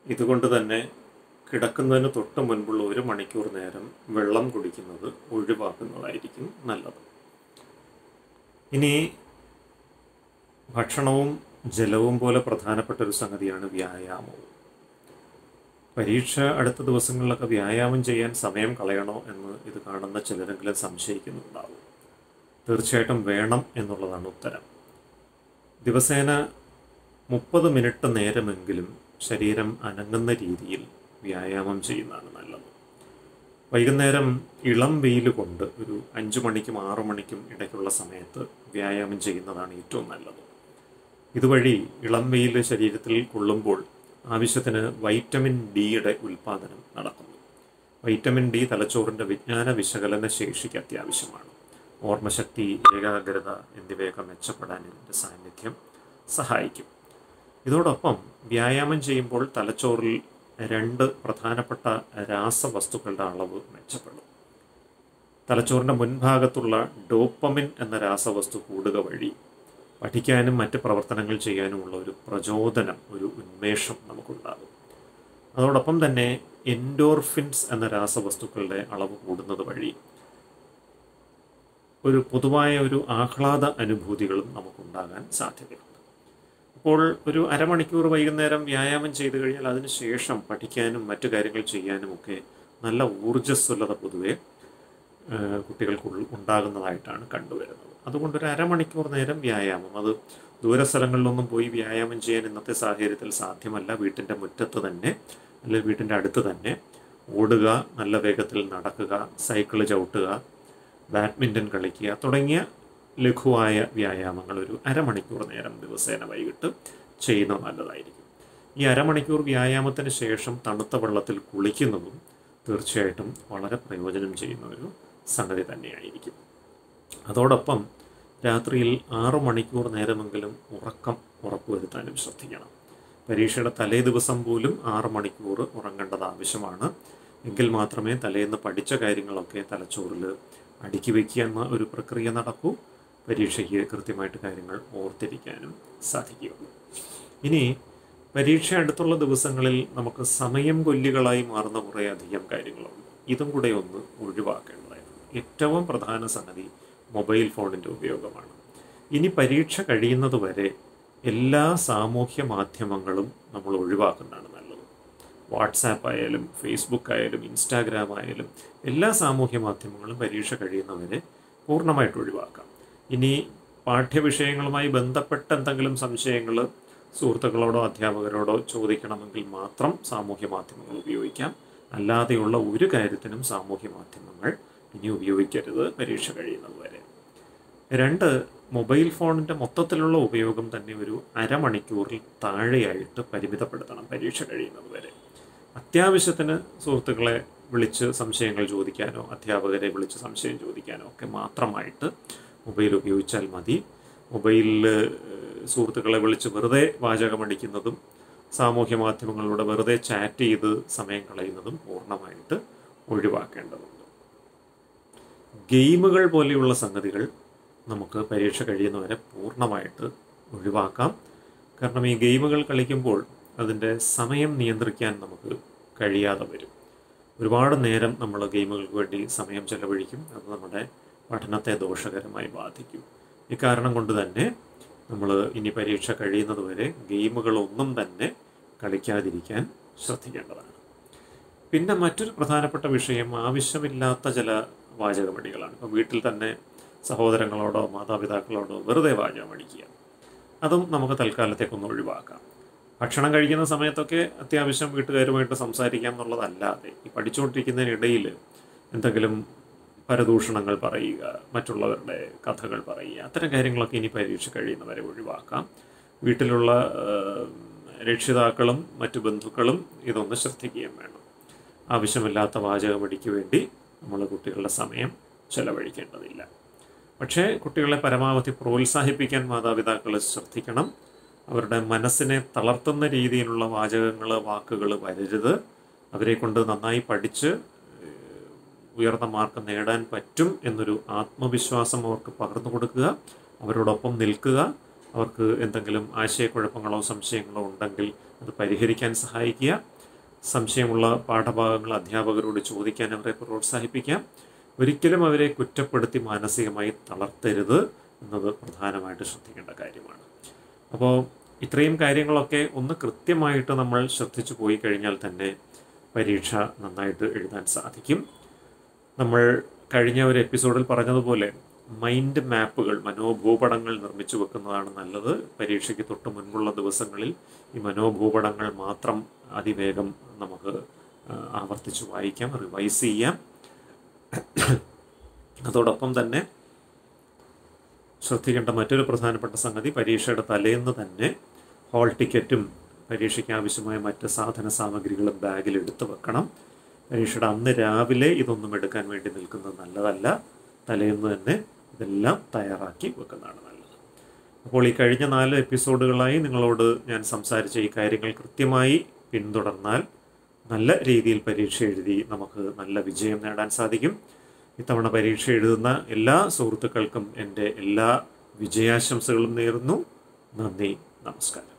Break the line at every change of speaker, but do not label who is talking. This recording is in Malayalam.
ഇതുകൊണ്ട് തന്നെ കിടക്കുന്നതിന് തൊട്ട് മുൻപുള്ള ഒരു മണിക്കൂർ നേരം വെള്ളം കുടിക്കുന്നത് ഒഴിവാക്കുന്നതായിരിക്കും നല്ലത് ഇനി ഭക്ഷണവും ജലവും പോലെ പ്രധാനപ്പെട്ട ഒരു സംഗതിയാണ് വ്യായാമവും പരീക്ഷ അടുത്ത ദിവസങ്ങളിലൊക്കെ വ്യായാമം ചെയ്യാൻ സമയം കളയണോ എന്ന് ഇത് കാണുന്ന ചിലരെങ്കിലും സംശയിക്കുന്നുണ്ടാവും തീർച്ചയായിട്ടും വേണം എന്നുള്ളതാണ് ഉത്തരം ദിവസേന മുപ്പത് മിനിറ്റ് നേരമെങ്കിലും ശരീരം അനങ്ങുന്ന രീതിയിൽ വ്യായാമം ചെയ്യുന്നതാണ് നല്ലത് വൈകുന്നേരം ഇളം വെയിൽ കൊണ്ട് ഒരു അഞ്ച് മണിക്കും ആറു മണിക്കും ഇടയ്ക്കുള്ള സമയത്ത് വ്യായാമം ചെയ്യുന്നതാണ് ഏറ്റവും നല്ലത് ഇതുവഴി ഇളം വെയിൽ ശരീരത്തിൽ കൊള്ളുമ്പോൾ ആവശ്യത്തിന് വൈറ്റമിൻ ഡിയുടെ ഉൽപ്പാദനം നടക്കുന്നു വൈറ്റമിൻ ഡി തലച്ചോറിൻ്റെ വിജ്ഞാന വിശകലന ശേഷിക്ക് അത്യാവശ്യമാണ് ഓർമ്മശക്തി ഏകാഗ്രത എന്നിവയൊക്കെ മെച്ചപ്പെടാൻ ഇതിൻ്റെ സാന്നിധ്യം സഹായിക്കും ഇതോടൊപ്പം വ്യായാമം ചെയ്യുമ്പോൾ തലച്ചോറിൽ രണ്ട് പ്രധാനപ്പെട്ട രാസവസ്തുക്കളുടെ അളവ് മെച്ചപ്പെടും തലച്ചോറിൻ്റെ മുൻഭാഗത്തുള്ള ഡോപ്പമിൻ എന്ന രാസവസ്തു കൂടുക വഴി പഠിക്കാനും മറ്റ് പ്രവർത്തനങ്ങൾ ചെയ്യാനുമുള്ള ഒരു പ്രചോദനം ഒരു ഉന്മേഷം നമുക്കുണ്ടാകും അതോടൊപ്പം തന്നെ എൻഡോർഫിൻസ് എന്ന രാസവസ്തുക്കളുടെ അളവ് കൂടുന്നത് വഴി ഒരു പൊതുവായ ഒരു ആഹ്ലാദ അനുഭൂതികളും നമുക്കുണ്ടാകാൻ സാധ്യതയുണ്ട് അപ്പോൾ ഒരു അരമണിക്കൂർ വൈകുന്നേരം വ്യായാമം ചെയ്തു കഴിഞ്ഞാൽ അതിനുശേഷം പഠിക്കാനും മറ്റു കാര്യങ്ങൾ ചെയ്യാനും ഒക്കെ നല്ല ഊർജ്ജസ്വലത പൊതുവെ കുട്ടികൾക്ക് ഉണ്ടാകുന്നതായിട്ടാണ് കണ്ടുവരുന്നത് അതുകൊണ്ട് ഒരു അരമണിക്കൂർ നേരം വ്യായാമം അത് ദൂരസ്ഥലങ്ങളിലൊന്നും പോയി വ്യായാമം ചെയ്യാൻ ഇന്നത്തെ സാഹചര്യത്തിൽ സാധ്യമല്ല വീട്ടിൻ്റെ മുറ്റത്ത് തന്നെ അല്ലെങ്കിൽ വീട്ടിൻ്റെ അടുത്ത് തന്നെ ഓടുക നല്ല വേഗത്തിൽ നടക്കുക സൈക്കിള് ചവിട്ടുക ബാഡ്മിൻ്റൺ കളിക്കുക തുടങ്ങിയ ലഘുവായ വ്യായാമങ്ങൾ ഒരു അരമണിക്കൂർ നേരം ദിവസേന വൈകിട്ട് ചെയ്യുന്നത് നല്ലതായിരിക്കും ഈ അരമണിക്കൂർ വ്യായാമത്തിന് ശേഷം തണുത്ത വെള്ളത്തിൽ കുളിക്കുന്നതും തീർച്ചയായിട്ടും വളരെ പ്രയോജനം ചെയ്യുന്ന ഒരു സംഗതി തന്നെയായിരിക്കും അതോടൊപ്പം രാത്രിയിൽ ആറു മണിക്കൂർ നേരമെങ്കിലും ഉറക്കം ഉറപ്പുവരുത്താനും ശ്രദ്ധിക്കണം പരീക്ഷയുടെ തലേ ദിവസം പോലും ആറ് മണിക്കൂർ ഉറങ്ങേണ്ടത് ആവശ്യമാണ് എങ്കിൽ മാത്രമേ തലേന്ന് പഠിച്ച കാര്യങ്ങളൊക്കെ തലച്ചോറിൽ അടുക്കി വയ്ക്കുക എന്ന ഒരു പ്രക്രിയ നടക്കൂ പരീക്ഷയ്ക്ക് കൃത്യമായിട്ട് കാര്യങ്ങൾ ഓർത്തിരിക്കാനും സാധിക്കുകയുള്ളൂ ഇനി പരീക്ഷ അടുത്തുള്ള ദിവസങ്ങളിൽ നമുക്ക് സമയം കൊല്ലികളായി മാറുന്ന കുറേ അധികം കാര്യങ്ങളുണ്ട് ഇതും കൂടെ ഒന്ന് ഒഴിവാക്കേണ്ടതായിരുന്നു ഏറ്റവും പ്രധാന സംഗതി മൊബൈൽ ഫോണിൻ്റെ ഉപയോഗമാണ് ഇനി പരീക്ഷ കഴിയുന്നത് വരെ എല്ലാ സാമൂഹ്യ മാധ്യമങ്ങളും നമ്മൾ ഒഴിവാക്കുന്നതാണ് നല്ലത് വാട്സാപ്പ് ആയാലും ഫേസ്ബുക്ക് ആയാലും ഇൻസ്റ്റാഗ്രാം ആയാലും എല്ലാ സാമൂഹ്യ മാധ്യമങ്ങളും പരീക്ഷ കഴിയുന്നവരെ പൂർണ്ണമായിട്ട് ഒഴിവാക്കാം ഇനി പാഠ്യവിഷയങ്ങളുമായി ബന്ധപ്പെട്ട എന്തെങ്കിലും സംശയങ്ങൾ സുഹൃത്തുക്കളോടോ അധ്യാപകരോടോ ചോദിക്കണമെങ്കിൽ മാത്രം സാമൂഹ്യ മാധ്യമങ്ങൾ ഉപയോഗിക്കാം അല്ലാതെയുള്ള ഒരു കാര്യത്തിനും സാമൂഹ്യ മാധ്യമങ്ങൾ ഇനി ഉപയോഗിക്കരുത് പരീക്ഷ കഴിയുന്നത് വരെ രണ്ട് മൊബൈൽ ഫോണിൻ്റെ മൊത്തത്തിലുള്ള ഉപയോഗം തന്നെ ഒരു അരമണിക്കൂറിൽ താഴെയായിട്ട് പരിമിതപ്പെടുത്തണം പരീക്ഷ കഴിയുന്നത് വരെ അത്യാവശ്യത്തിന് സുഹൃത്തുക്കളെ വിളിച്ച് സംശയങ്ങൾ ചോദിക്കാനോ അധ്യാപകരെ വിളിച്ച് സംശയം ചോദിക്കാനോ ഒക്കെ മാത്രമായിട്ട് മൊബൈൽ ഉപയോഗിച്ചാൽ മതി മൊബൈലിൽ സുഹൃത്തുക്കളെ വിളിച്ച് വെറുതെ വാചകമടിക്കുന്നതും സാമൂഹ്യ മാധ്യമങ്ങളിലൂടെ വെറുതെ ചാറ്റ് ചെയ്ത് സമയം കളയുന്നതും പൂർണ്ണമായിട്ട് ഒഴിവാക്കേണ്ടതുണ്ട് ഗെയിമുകൾ പോലെയുള്ള സംഗതികൾ നമുക്ക് പരീക്ഷ കഴിയുന്നവരെ പൂർണ്ണമായിട്ട് ഒഴിവാക്കാം കാരണം ഈ ഗെയിമുകൾ കളിക്കുമ്പോൾ അതിൻ്റെ സമയം നിയന്ത്രിക്കാൻ നമുക്ക് കഴിയാതെ വരും ഒരുപാട് നേരം നമ്മൾ ഗെയിമുകൾക്ക് വേണ്ടി സമയം ചെലവഴിക്കും അത് നമ്മുടെ പഠനത്തെ ദോഷകരമായി ബാധിക്കും ഇക്കാരണം കൊണ്ട് തന്നെ നമ്മൾ ഇനി പരീക്ഷ കഴിയുന്നത് വരെ ഗെയിമുകളൊന്നും തന്നെ കളിക്കാതിരിക്കാൻ ശ്രദ്ധിക്കേണ്ടതാണ് പിന്നെ മറ്റൊരു പ്രധാനപ്പെട്ട വിഷയം ആവശ്യമില്ലാത്ത ചില വാചകമടികളാണ് ഇപ്പോൾ വീട്ടിൽ തന്നെ സഹോദരങ്ങളോടോ മാതാപിതാക്കളോടോ വെറുതെ വാചകമടിക്കുക അതും നമുക്ക് തൽക്കാലത്തേക്കൊന്ന് ഒഴിവാക്കാം ഭക്ഷണം കഴിക്കുന്ന സമയത്തൊക്കെ അത്യാവശ്യം വീട്ടുകാരുമായിട്ട് സംസാരിക്കാം എന്നുള്ളതല്ലാതെ ഈ പഠിച്ചുകൊണ്ടിരിക്കുന്നതിനിടയിൽ എന്തെങ്കിലും പരദൂഷണങ്ങൾ പറയുക മറ്റുള്ളവരുടെ കഥകൾ പറയുക അത്തരം കാര്യങ്ങളൊക്കെ ഇനി പരീക്ഷ കഴിയുന്നവരെ ഒഴിവാക്കാം വീട്ടിലുള്ള രക്ഷിതാക്കളും മറ്റു ബന്ധുക്കളും ഇതൊന്ന് ശ്രദ്ധിക്കുകയും വേണം ആവശ്യമില്ലാത്ത വാചകമടിക്ക് വേണ്ടി നമ്മൾ കുട്ടികളുടെ സമയം ചെലവഴിക്കേണ്ടതില്ല പക്ഷേ കുട്ടികളെ പരമാവധി പ്രോത്സാഹിപ്പിക്കാൻ മാതാപിതാക്കൾ ശ്രദ്ധിക്കണം അവരുടെ മനസ്സിനെ തളർത്തുന്ന രീതിയിലുള്ള വാചകങ്ങൾ വാക്കുകൾ വരരുത് അവരെ കൊണ്ട് നന്നായി പഠിച്ച് ഉയർന്ന മാർക്ക് നേടാൻ പറ്റും എന്നൊരു ആത്മവിശ്വാസം അവർക്ക് പകർന്നു കൊടുക്കുക അവരോടൊപ്പം നിൽക്കുക അവർക്ക് എന്തെങ്കിലും ആശയക്കുഴപ്പങ്ങളോ സംശയങ്ങളോ ഉണ്ടെങ്കിൽ അത് പരിഹരിക്കാൻ സഹായിക്കുക സംശയമുള്ള പാഠഭാഗങ്ങൾ അധ്യാപകരോട് ചോദിക്കാൻ അവരെ പ്രോത്സാഹിപ്പിക്കാം ഒരിക്കലും അവരെ കുറ്റപ്പെടുത്തി മാനസികമായി തളർത്തരുത് എന്നത് പ്രധാനമായിട്ട് ശ്രദ്ധിക്കേണ്ട കാര്യമാണ് അപ്പോൾ ഇത്രയും കാര്യങ്ങളൊക്കെ ഒന്ന് കൃത്യമായിട്ട് നമ്മൾ ശ്രദ്ധിച്ചു പോയി കഴിഞ്ഞാൽ തന്നെ പരീക്ഷ നന്നായിട്ട് എഴുതാൻ സാധിക്കും നമ്മൾ കഴിഞ്ഞ ഒരു എപ്പിസോഡിൽ പറഞ്ഞതുപോലെ മൈൻഡ് മാപ്പുകൾ മനോഭൂപടങ്ങൾ നിർമ്മിച്ചു വെക്കുന്നതാണ് നല്ലത് പരീക്ഷയ്ക്ക് തൊട്ട് മുൻപുള്ള ദിവസങ്ങളിൽ ഈ മനോഭൂപടങ്ങൾ മാത്രം അതിവേഗം നമുക്ക് ആ, ആവർത്തിച്ച് വായിക്കാം റിവൈസ് ചെയ്യാം അതോടൊപ്പം തന്നെ ശ്രദ്ധിക്കേണ്ട മറ്റൊരു പ്രധാനപ്പെട്ട സംഗതി പരീക്ഷയുടെ തലേന്ന് തന്നെ ഹാൾ ടിക്കറ്റും പരീക്ഷയ്ക്ക് ആവശ്യമായ മറ്റ് സാധന സാമഗ്രികളും ബാഗിൽ എടുത്തു വെക്കണം പരീക്ഷയുടെ അന്ന് രാവിലെ ഇതൊന്നും എടുക്കാൻ വേണ്ടി നിൽക്കുന്നത് നല്ലതല്ല തലേന്ന് തന്നെ ഇതെല്ലാം തയ്യാറാക്കി വെക്കുന്നതാണ് നല്ലത് അപ്പോൾ ഈ കഴിഞ്ഞ നാല് എപ്പിസോഡുകളായി നിങ്ങളോട് ഞാൻ സംസാരിച്ച ഈ കാര്യങ്ങൾ കൃത്യമായി പിന്തുടർന്നാൽ നല്ല രീതിയിൽ പരീക്ഷ എഴുതി നമുക്ക് നല്ല വിജയം നേടാൻ സാധിക്കും ഇത്തവണ പരീക്ഷ എഴുതുന്ന എല്ലാ സുഹൃത്തുക്കൾക്കും എൻ്റെ എല്ലാ വിജയാശംസകളും നേരുന്നു നന്ദി നമസ്കാരം